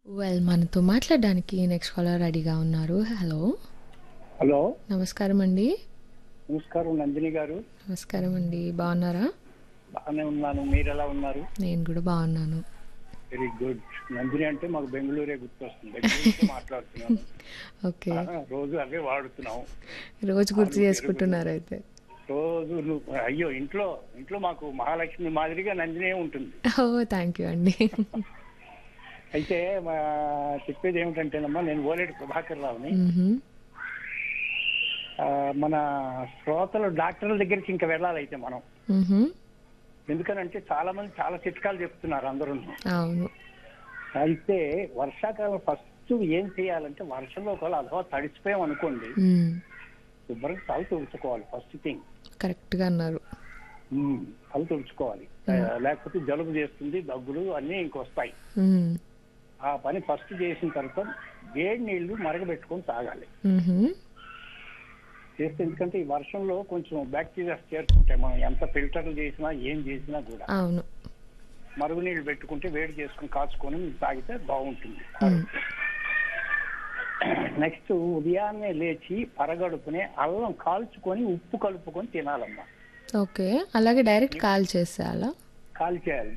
Well మనతో మాట్లాడడానికి next caller రెడీగా ఉన్నారు హలో హలో నమస్కారం అండి నమస్కారం నందిని గారు నమస్కారం అండి బాగున్నారా బాగానే ఉన్నాను మీరు ఎలా ఉన్నారు నేను కూడా బాగున్నాను వెరీ గుడ్ నందిని అంటే మాకు బెంగళూరే గుర్తొస్తుంది బెంగళూరుతో మాట్లాడుతున్నాను ఓకే ఆ, రోజు అవే వాడుతున్నాం రోజు గుర్తు చేసుకుంటున్నారు అయితే రోజు నువ్వు అయ్యో ఇంట్లో ఇంట్లో మాకు మహాలక్ష్మి మాదిరిగా నందినే ఉంటుంది ఓ థ్యాంక్ యూ అండి అయితే మా చెప్పేది ఏమిటంటేనమ్మా నేను ఓలేడు ప్రభాకర్ రావుని మ్హూ. ఆ, మన శ్రోతలు డాక్టర్ల దగ్గరికి ఇంకా వెళ్ళాలి అయితే మనం మ్హూ. ఎందుకనంటే చాలా మంది చాలా చిట్కాలు చెప్తున్నారు అందరూ అవును అయితే వర్షాకాలం ఫస్ట్ ఏం చేయాలంటే వర్షంలో ఒకవేళ అదో తడిసిపోయాం అనుకోండి మ్. శుభ్రంగా తల తుడుచుకోవాలి ఫస్ట్ థింగ్ కరెక్ట్గా అన్నారు తల తుడుచుకోవాలి ఆ, లేకపోతే జలుబు చేస్తుంది దగ్గులు అన్నీ ఇంకొస్తాయి మ్. ఆ పని ఫస్ట్ చేసిన తర్వాత వేడి నీళ్లు మరగబెట్టుకొని తాగాలి మ్హూ. చేస్తే ఎందుకంటే ఈ వర్షంలో కొంచెం బ్యాక్టీరియాస్ చేరుకుంటాయి మనం ఎంత ఫిల్టర్లు చేసినా ఏం చేసినా కూడా అవును మరుగు నీళ్లు పెట్టుకుంటే వేడి చేసుకుని కాచుకొని తాగితే బాగుంటుంది మ్. నెక్స్ట్ ఉదయాన్నే లేచి పరగడుపునే అల్లం కాల్చుకొని ఉప్పు కలుపుకొని తినాలమ్మా ఓకే అలాగే డైరెక్ట్ కాల్ చేసేయాలా కాల్ చేయాలి